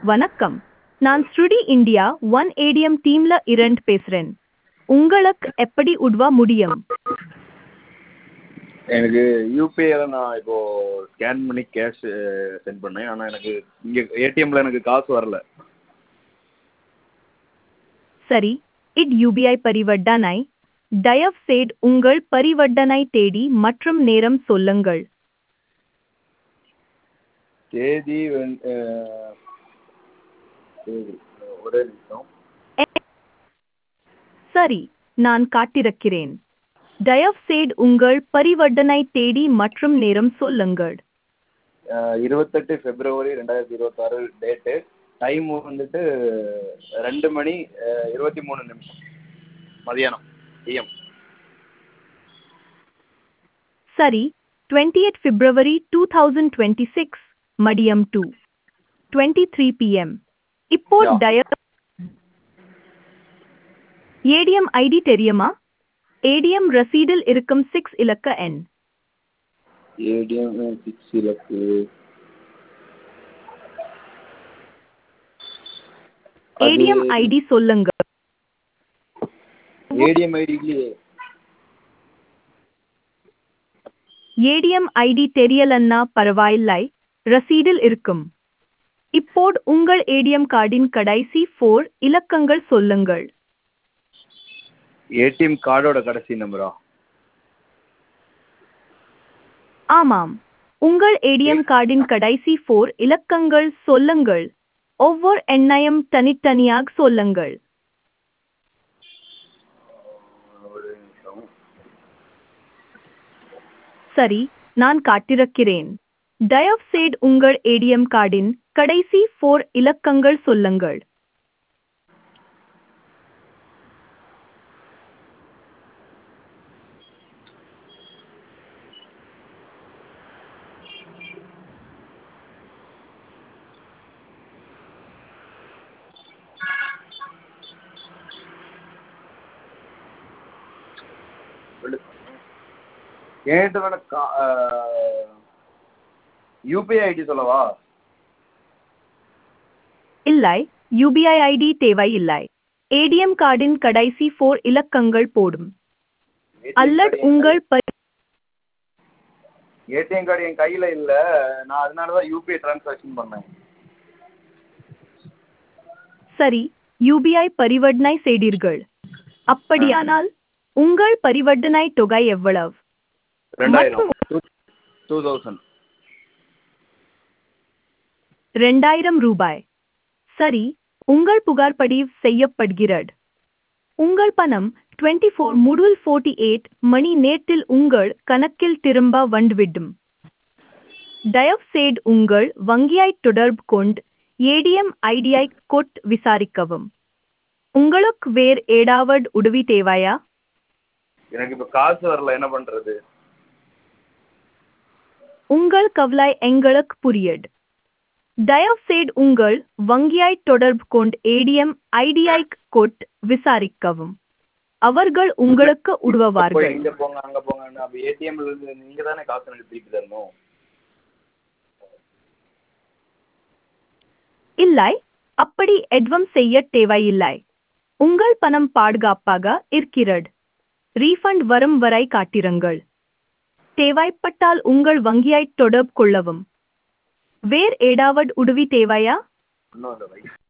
வணக்கம் நான் ஸ்ருடி இந்தியா ஒன் ஏடிஎம் டீம்ல இரண்டு பேசுறேன் உங்களுக்கு எப்படி உதவ முடியும் எனக்கு யூபிஐல நான் இப்போ ஸ்கேன் பண்ணி கேஷ் சென்ட் பண்ணேன் ஆனால் எனக்கு இங்கே ஏடிஎம்ல எனக்கு காசு வரல சரி இட் யூபிஐ பரிவர்த்தனை தயவு செய்து உங்கள் பரிவர்த்தனை தேதி மற்றும் நேரம் சொல்லுங்கள் தேதி வந்து அஹ், தேதி ஒரே நிமிஷம் சரி நான் காட்டிருக்கிறேன் தயவு செய்து உங்கள் பரிவர்த்தனை தேதி மற்றும் நேரம் சொல்லுங்கள் அஹ், இருபத்தெட்டு பிப்ரவரி ரெண்டாயிரத்தி இருபத்தாறு டேட்டு டைம் வந்துட்டு ரெண்டு மணி அஹ், இருபத்தி மூணு நிமிஷம் மதியானம் பிஎம் சரி 28 February two thousand twenty six மதியம் டூ டுவெண்ட்டி த்ரீ பிஎம் இப்போ Yeah. தயவு ஏடிஎம் ஐடி தெரியுமா ஏடிஎம் ரசீடில் இருக்கும் சிக்ஸ் இலக்க எண் ஏடிஎம் சிக்ஸ் இலக்கு ஏடிஎம் ஐடி சொல்லுங்க ஏடிஎம் ஐடி இல்லையே ஏடிஎம் ஐடி தெரியலன்னா பரவாயில்லை ரசீடில் இருக்கும் இப்போது உங்கள் ஏடிஎம் கார்டின் கடைசி ஃபோர் இலக்கங்கள் சொல்லுங்கள் ஏடிஎம் கார்டோட கடைசி நம்பரா ஆமாம் உங்கள் ஏடிஎம் கார்டின் கடைசி ஃபோர் இலக்கங்கள் சொல்லுங்கள் ஒவ்வொரு எண்ணையும் தனித்தனியாக சொல்லுங்கள் ஒரு நிமிஷம் சரி நான் காட்டிருக்கிறேன் தயவு செய்து உங்கள் ஏடிஎம் கார்டின் கடைசி ஃபோர் இலக்கங்கள் சொல்லுங்கள் சொல்லு என்கிட்ட வேணா கா யூபிஐ ஐடி சொல்லவா இல்லை யூபிஐ ஐடி தேவையில்லை ஏடிஎம் கார்டின் கடைசி ஃபோர் இலக்கங்கள் போடும் அல்லது உங்கள் பரி ஏடிஎம் கார்டு என் கையில் இல்லை நான் அதனால தான் யூபிஐ ட்ரான்சாக்ஷன் பண்ணேன் சரி யூபிஐ பரிவர்த்தனை செய்தீர்கள் அப்படியானால் உங்கள் பரிவர்த்தனை தொகை எவ்வளவு ரெண்டாயிரம் டூ டூ தௌசண்ட் ரெண்டாயிரம் ரூபாய் சரி உங்கள் புகார் பதிவு செய்யப்படுகிறது உங்கள் பணம் டுவெண்ட்டி ஃபோர் முதல் ஃபோர்ட்டி எயிட் மணி நேரத்தில் உங்கள் கணக்கில் திரும்ப வந்துவிடும் தயவு செய்து உங்கள் வங்கியை தொடர்பு கொண்டு ஏடிஎம் ஐடியை கொட் விசாரிக்கவும் உங்களுக்கு வேறு ஏதாவது உதவி தேவையா எனக்கு இப்போ காசு வரல என்ன பண்ணுறது உங்கள் கவலை எங்களுக்கு புரியுது தயவு செய்து உங்கள் வங்கியை தொடர்பு கொண்டு ஏடிஎம் ஐடியை கொட் விசாரிக்கவும் அவர்கள் உங்களுக்கு போய் உதவுவார்கள் இங்கே போங்க அங்கே போங்கன்னு அப்போ ஏடிஎம்ல இருந்து நீங்கள் தானே காசு எனக்கு திருப்பி தரணும் இல்லை அப்படி எதுவும் செய்ய தேவையில்லை உங்கள் பணம் பாதுகாப்பாக இருக்கிறது ரீஃபண்ட் வரும் வரை காட்டிருங்கள் தேவைப்பட்டால் உங்கள் வங்கியை தொடர்பு கொள்ளவும் வேறு ஏதாவது உதவி தேவையா இன்னும் இல்லை